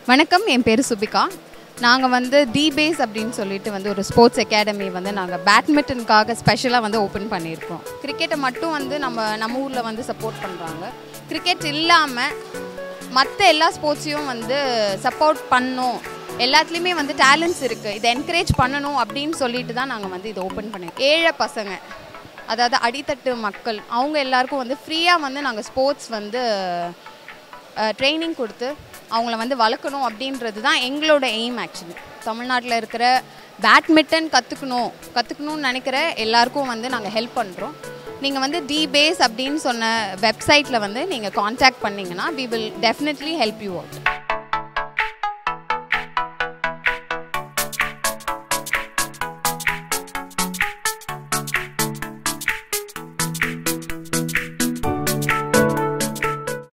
வணக்கம் என் பேர் சுபிகா நாங்கள் வந்து டி பேஸ் அப்படின்னு சொல்லிட்டு வந்து ஒரு ஸ்போர்ட்ஸ் அகாடமி வந்து நாங்கள் பேட்மிண்டனுக்காக ஸ்பெஷலாக வந்து ஓப்பன் பண்ணியிருக்கோம் கிரிக்கெட்டை மட்டும் வந்து நம்ம நம்ம ஊரில் வந்து சப்போர்ட் பண்ணுறாங்க கிரிக்கெட் இல்லாமல் மற்ற எல்லா ஸ்போர்ட்ஸையும் வந்து சப்போர்ட் பண்ணணும் எல்லாத்துலேயுமே வந்து டேலண்ட்ஸ் இருக்குது இதை என்கரேஜ் பண்ணணும் அப்படின்னு சொல்லிட்டு தான் நாங்கள் வந்து இதை ஓப்பன் பண்ணியிருக்கோம் ஏழை பசங்க அதாவது அடித்தட்டு மக்கள் அவங்க எல்லாருக்கும் வந்து ஃப்ரீயாக வந்து நாங்கள் ஸ்போர்ட்ஸ் வந்து ட்ரைனிங் கொடுத்து அவங்கள வந்து வளர்க்கணும் அப்படின்றது தான் எங்களோட எய்ம் ஆக்சுவலி தமிழ்நாட்டில் இருக்கிற பேட்மிண்டன் கற்றுக்கணும் கற்றுக்கணும்னு நினைக்கிற எல்லாருக்கும் வந்து நாங்கள் ஹெல்ப் பண்ணுறோம் நீங்கள் வந்து டி பேஸ் அப்படின்னு சொன்ன வெப்சைட்டில் வந்து நீங்கள் காண்டாக்ட் பண்ணிங்கன்னா we will definitely help you out